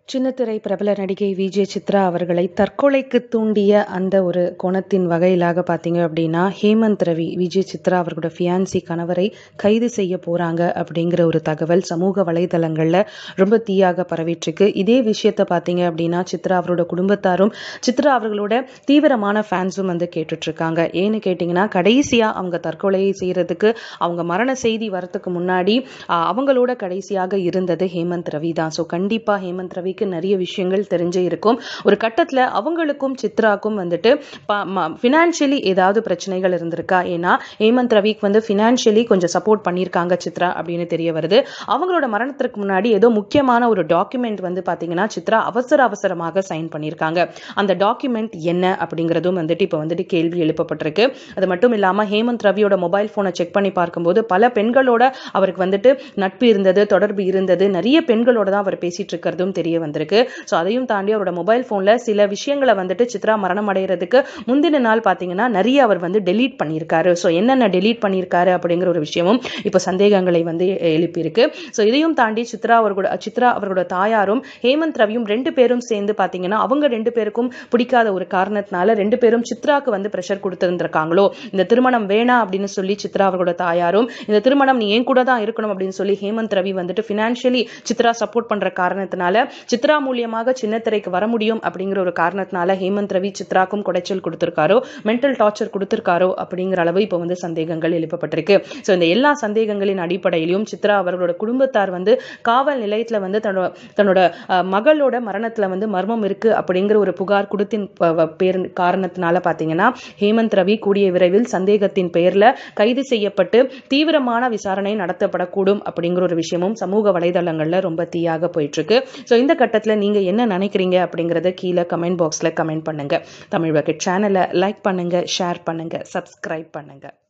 சின்னத்திரை பிரபல நடிகை விஜே சித்ரா அவர்களை தற்கொலைக்கு தூண்டிய அந்த ஒரு கோணத்தின் வகையிலாக பார்த்தீங்க அப்படின்னா ஹேமந்த் ரவி விஜய் சித்ரா அவர்களோட ஃபியான்சி கணவரை கைது செய்ய போகிறாங்க அப்படிங்கிற ஒரு தகவல் சமூக வலைதளங்களில் ரொம்ப தீயாக பரவிட்டுருக்கு இதே விஷயத்தை பார்த்தீங்க அப்படின்னா சித்ரா அவரோட குடும்பத்தாரும் சித்ரா அவர்களோட தீவிரமான ஃபேன்ஸும் வந்து கேட்டுட்ருக்காங்க ஏன்னு கேட்டிங்கன்னா கடைசியாக அவங்க தற்கொலையை செய்கிறதுக்கு அவங்க மரண செய்தி வரத்துக்கு முன்னாடி ஆஹ், அவங்களோட கடைசியாக இருந்தது ஹேமந்த் ரவி தான் ஸோ கண்டிப்பாக ஹேமந்த் ரவிக்கு நிறைய விஷயங்கள் தெரிஞ்சே இருக்கும் ஒரு கட்டத்தில் அவங்களுக்கும் சித்ராக்கும் வந்துட்டு ஃபினான்ஷியலி ஏதாவது பிரச்சனைகள் இருந்திருக்கா ஏன்னா ஹேமந்த் ரவிக்கு வந்து ஃபினான்ஷியலி கொஞ்சம் சப்போர்ட் பண்ணியிருக்காங்க சித்ரா அப்படின்னு தெரிய வருது அவங்களோட மரணத்திற்கு முன்னாடி ஏதோ முக்கியமான ஒரு டாக்குமெண்ட் வந்து பார்த்தீங்கன்னா சித்ரா அவசர அவசரமாக சைன் பண்ணியிருக்காங்க அந்த டாக்குமெண்ட் என்ன அப்படிங்கிறதும் வந்துட்டு இப்போ வந்துட்டு கேள்வி எழுப்பப்பட்டிருக்கு அது மட்டும் இல்லாமல் ஹேமந்த் ரவியோட மொபைல் ஃபோனை செக் பண்ணி பார்க்கும்போது பல பெண்களோட அவருக்கு வந்துட்டு நட்பு இருந்தது தொடர்பு இருந்தது நிறைய பெண்களோட தான் அவர் பேசிட்டு இருக்கிறதும் தெரிய வந்திருக்கு ஸோ அதையும் தாண்டி அவரோட மொபைல் ஃபோனில் சில விஷயங்களை வந்துட்டு சித்ரா மரணம் அடைகிறதுக்கு முந்தின நாள் பார்த்தீங்கன்னா நிறைய அவர் வந்து டெலீட் பண்ணியிருக்காரு ஸோ என்னென்ன டெலீட் பண்ணியிருக்காரு அப்படிங்கிற ஒரு விஷயமும் இப்போ சந்தேகங்களை வந்து எழுப்பியிருக்கு ஸோ இதையும் தாண்டி சித்ரா அவர்களோட சித்ரா அவர்களோட தாயாரும் ஹேமந்த் ரவியும் ரெண்டு பேரும் சேர்ந்து பார்த்தீங்கன்னா அவங்க ரெண்டு பேருக்கும் பிடிக்காத ஒரு காரணத்தினால ரெண்டு பேரும் சித்ராக்கு வந்து ப்ரெஷர் கொடுத்துருந்துருக்காங்களோ இந்த திருமணம் வேணாம் அப்படின்னு சொல்லி சித்ரா அவர்களோட தாயாரும் இந்த திருமணம் நீ என் கூட தான் இருக்கணும் அப்படின்னு சொல்லி ஹேமந்த் ரவி வந்துட்டு ஃபினான்ஷியலி சித்ரா சப்போர்ட் பண்ற காரணத்தினால சித்ரா மூலியமாக சின்னத்திரைக்கு வர முடியும் அப்படிங்கிற ஒரு காரணத்தினால ஹேமந்த் ரவி சித்ராக்கும் குடைச்சல் கொடுத்திருக்காரோ மென்டல் டார்ச்சர் கொடுத்திருக்காரோ அப்படிங்கிற அளவு இப்போ வந்து சந்தேகங்கள் எழுப்பப்பட்டிருக்கு ஸோ இந்த எல்லா சந்தேகங்களின் அடிப்படையிலும் சித்ரா அவர்களோட குடும்பத்தார் வந்து காவல் நிலையத்துல வந்து தன்னோட தன்னோட அஹ், மகளோட மரணத்துல வந்து மர்மம் இருக்கு அப்படிங்கிற ஒரு புகார் கொடுத்தின் ப- வ- பேர் காரணத்தினால பாத்தீங்கன்னா ஹேமந்த் ரவி கூடிய விரைவில் சந்தேகத்தின் பெயர்ல கைது செய்யப்பட்டு தீவிரமான விசாரணை நடத்தப்படக்கூடும் அப்படிங்கிற ஒரு விஷயமும் சமூக வலைதளங்கள்ல ரொம்ப தீயாக போயிட்டு இருக்கு ஸோ இந்த கட்டத்துல நீங்க என்ன நினைக்கிறீங்க அப்படிங்கறத கீழே கமெண்ட் பாக்ஸ்ல கமெண்ட் பண்ணுங்க தமிழ் பக்கெட் சேனலை லைக் பண்ணுங்க ஷேர் பண்ணுங்க சப்ஸ்கிரைப் பண்ணுங்க